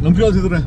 ನಮಸ್ಕಾರ ಸಿದ್ರೆ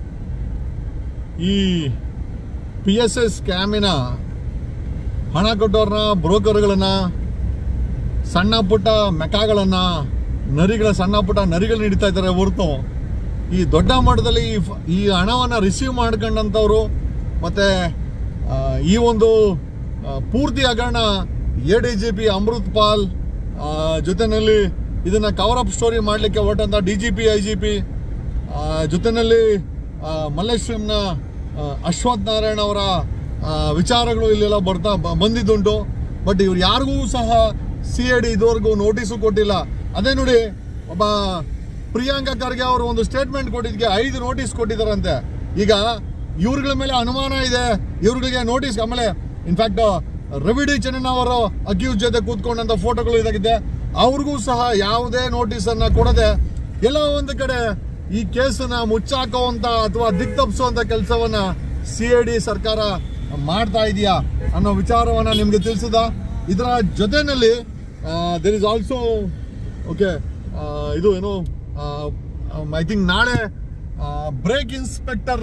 ಈ P S S ಸ್ಕ್ಯಾಮಿನ ಹಣ ಕೊಟ್ಟವ್ರನ್ನ ಬ್ರೋಕರ್ಗಳನ್ನ ಸಣ್ಣ ಪುಟ್ಟ ಮೆಕಾಗಳನ್ನ ನರಿಗಳ ಸಣ್ಣ ಪುಟ್ಟ ನರಿಗಳನ್ನ ಹಿಡಿತಾ ಇದ್ದಾರೆ ಹೊರತು ಈ ದೊಡ್ಡ ಮಟ್ಟದಲ್ಲಿ ಈ ಫ- ಈ ಹಣವನ್ನು ರಿಸೀವ್ ಮಾಡ್ಕೊಂಡಂಥವ್ರು ಮತ್ತೆ ಆ, ಈ ಒಂದು ಆ, ಪೂರ್ತಿ ಹಗರಣ A D G P Amrit Paul ಆ, ಜೊತೆನಲ್ಲಿ ಇದನ್ನ ಕವರ್ ಅಪ್ ಸ್ಟೋರಿ ಮಾಡಲಿಕ್ಕೆ ಹೊರಟಂತ D G P I G P ಜೊತೆನಲ್ಲಿ ಆ, ಮಲ್ಲೇಶ್ವರಂನ ಆ, ಅಶ್ವಥ್ ನಾರಾಯಣ ಅವರ ಆ, ವಿಚಾರಗಳು ಇಲ್ಲೆಲ್ಲ ಬರ್ತಾ ಬ- ಬಂದಿದ್ದುಂಟು ಬಟ್ ಇವ್ರು ಯಾರಿಗೂ ಸಹ ಸಿ ಐ ಡಿ ಇದುವರೆಗೂ ನೋಟಿಸು ಕೊಟ್ಟಿಲ್ಲ ಅದೇ ನೋಡಿ ಒಬ್ಬ ಪ್ರಿಯಾಂಕಾ ಖರ್ಗೆ ಅವರು ಒಂದು ಸ್ಟೇಟ್ಮೆಂಟ್ ಕೊಟ್ಟಿದ್ಗೆ ಐದು ನೋಟಿಸ್ ಕೊಟ್ಟಿದ್ದಾರಂತೆ ಈಗ ಇವ್ರುಗಳ ಮೇಲೆ ಅನುಮಾನ ಇದೆ ಇವ್ರುಗಳಿಗೆ ನೋಟಿಸ್ ಆಮೇಲೆ ಇನ್ಫ್ಯಾಕ್ಟ್ ರವಿ ಡಿ ಚೆನ್ನಣ್ಣ ಅವರು ಅಕ್ಯೂಸ್ ಜೊತೆ ಕೂತ್ಕೊಂಡಂತ ಫೋಟೋಗಳು ಇದಾಗಿದೆ ಅವ್ರಿಗೂ ಸಹ ಯಾವುದೇ ನೋಟಿಸ್ ಅನ್ನ ಕೊಡದೆ ಎಲ್ಲೋ ಒಂದು ಕಡೆ ಈ ಕೇಸನ್ನ ಮುಚ್ಚಾಕುವಂತ ಅಥವಾ ದಿಕ್ ತಪ್ಪಿಸುವಂತ ಕೆಲಸವನ್ನ ಸಿ ಐ ಡಿ ಸರ್ಕಾರ ಮಾಡ್ತಾ ಇದೆಯಾ ಅನ್ನೋ ವಿಚಾರವನ್ನ ನಿಮ್ಗೆ ತಿಳಿಸಿದ ಇದರ ಜೊತೆನಲ್ಲಿ ದೇರ್ ಇಸ್ ಆಲ್ಸೋ ಓಕೆ ಇದು ಏನು ಐ ಥಿಂಕ್ ನಾಳೆ ಬ್ರೇಕ್ ಇನ್ಸ್ಪೆಕ್ಟರ್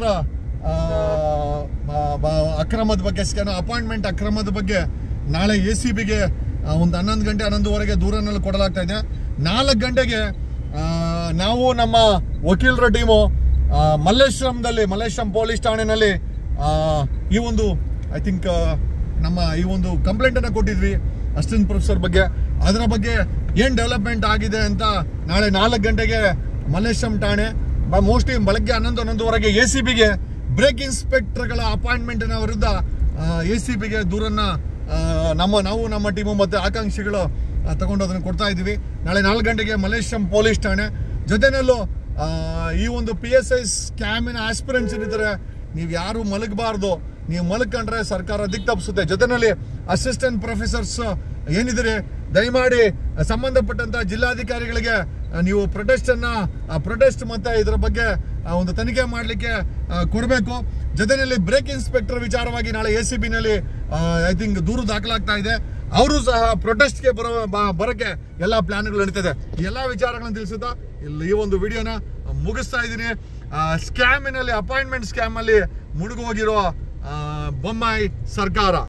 ಅಕ್ರಮದ ಬಗ್ಗೆ ಸ್ಕ್ಯಾನ್ ಅಪಾಯಿಂಟ್ಮೆಂಟ್ ಅಕ್ರಮದ ಬಗ್ಗೆ ನಾಳೆ ಎ ಸಿ ಬಿಗೆ ಒಂದು ಹನ್ನೊಂದು ಗಂಟೆ ಹನ್ನೊಂದುವರೆಗೆ ದೂರನಲ್ಲಿ ಕೊಡಲಾಗ್ತಾ ಇದೆ ನಾಲ್ಕು ಗಂಟೆಗೆ ಆ, ನಾವು ನಮ್ಮ ವಕೀಲರ ಟೀಮು ಮಲ್ಲೇಶ್ವರಂದಲ್ಲಿ ಮಲ್ಲೇಶ್ವರಂ ಪೊಲೀಸ್ ಠಾಣೆನಲ್ಲಿ ಆ, ಈ ಒಂದು ಐ ಥಿಂಕ್ ನಮ್ಮ ಈ ಒಂದು ಕಂಪ್ಲೇಂಟ್ ಅನ್ನ ಕೊಟ್ಟಿದ್ವಿ ಅಸಿಸ್ಟೆಂಟ್ ಪ್ರೊಫೆಸರ್ ಬಗ್ಗೆ ಅದರ ಬಗ್ಗೆ ಏನ್ ಡೆವಲಪ್ಮೆಂಟ್ ಆಗಿದೆ ಅಂತ ನಾಳೆ ನಾಲ್ಕು ಗಂಟೆಗೆ ಮಲ್ಲೇಶ್ವರಂ ಠಾಣೆ ಮೋಸ್ಟ್ಲಿ ಬೆಳಗ್ಗೆ ಹನ್ನೊಂದು ಹನ್ನೊಂದುವರೆಗೆ ಎ ಸಿ ಬಿಗೆ ಬ್ರೇಕ್ ಇನ್ಸ್ಪೆಕ್ಟರ್ಗಳ ಅಪಾಯಿಂಟ್ಮೆಂಟ್ನ ವಿರುದ್ಧ ಎ ಸಿ ಬಿಗೆ ದೂರನ್ನ ಆ, ನಮ್ಮ ನಾವು ನಮ್ಮ ಟೀಮು ಮತ್ತು ಆಕಾಂಕ್ಷಿಗಳು ಆ, ತಗೊಂಡು ಅದನ್ನು ಕೊಡ್ತಾ ಇದ್ದೀವಿ ನಾಳೆ ನಾಲ್ಕು ಗಂಟೆಗೆ ಮಲೇಶ್ವರಂ ಪೊಲೀಸ್ ಠಾಣೆ ಜೊತೆನಲ್ಲೂ ಆ, ಈ ಒಂದು ಪಿ ಎಸ್ ಐ ಸ್ಕ್ಯಾಮಿನ ಆಸ್ಪಿರೆಂಟ್ಸ್ ಇದ್ದಾರೆ ನೀವು ಯಾರು ಮಲಗಬಾರ್ದು ನೀವು ಮಲ್ಕೊಂಡ್ರೆ ಸರ್ಕಾರ ದಿಕ್ ತಪ್ಪಿಸುತ್ತೆ ಜೊತೆನಲ್ಲಿ ಅಸಿಸ್ಟೆಂಟ್ ಪ್ರೊಫೆಸರ್ಸ್ ಏನಿದ್ರೆ ದಯಮಾಡಿ ಸಂಬಂಧಪಟ್ಟಂತ ಜಿಲ್ಲಾಧಿಕಾರಿಗಳಿಗೆ ಆ, ನೀವು ಪ್ರೊಟೆಸ್ಟ್ ಅನ್ನ ಪ್ರೊಟೆಸ್ಟ್ ಮತ್ತೆ ಇದರ ಬಗ್ಗೆ ಆ, ಒಂದು ತನಿಖೆ ಮಾಡಲಿಕ್ಕೆ ಕೊಡಬೇಕು ಜೊತೆನಲ್ಲಿ ಬ್ರೇಕ್ ಇನ್ಸ್ಪೆಕ್ಟರ್ ವಿಚಾರವಾಗಿ ನಾಳೆ ಎ ಸಿ ಬಿನಲ್ಲಿ ಐ ಥಿಂಕ್ ದೂರು ದಾಖಲಾಗ್ತಾ ಇದೆ ಅವರು ಸಹ ಪ್ರೊಟೆಸ್ಟ್ಗೆ ಬರೋ ಬ- ಬರಕ್ಕೆ ಎಲ್ಲ ಪ್ಲಾನ್ಗಳು ನಡೀತದೆ ಈ ಎಲ್ಲ ವಿಚಾರಗಳನ್ನು ತಿಳಿಸುತ್ತಾ ಇಲ್ಲಿ ಈ ಒಂದು ವಿಡಿಯೋನ ಮುಗಿಸ್ತಾ ಇದ್ದೀನಿ ಸ್ಕ್ಯಾಮಿನಲ್ಲಿ ಅಪಾಯಿಂಟ್ಮೆಂಟ್ ಸ್ಕ್ಯಾಮ್ ಅಲ್ಲಿ ಮುಳುಗೋಗಿರೋ ಆ, ಬೊಮ್ಮಾಯಿ ಸರ್ಕಾರ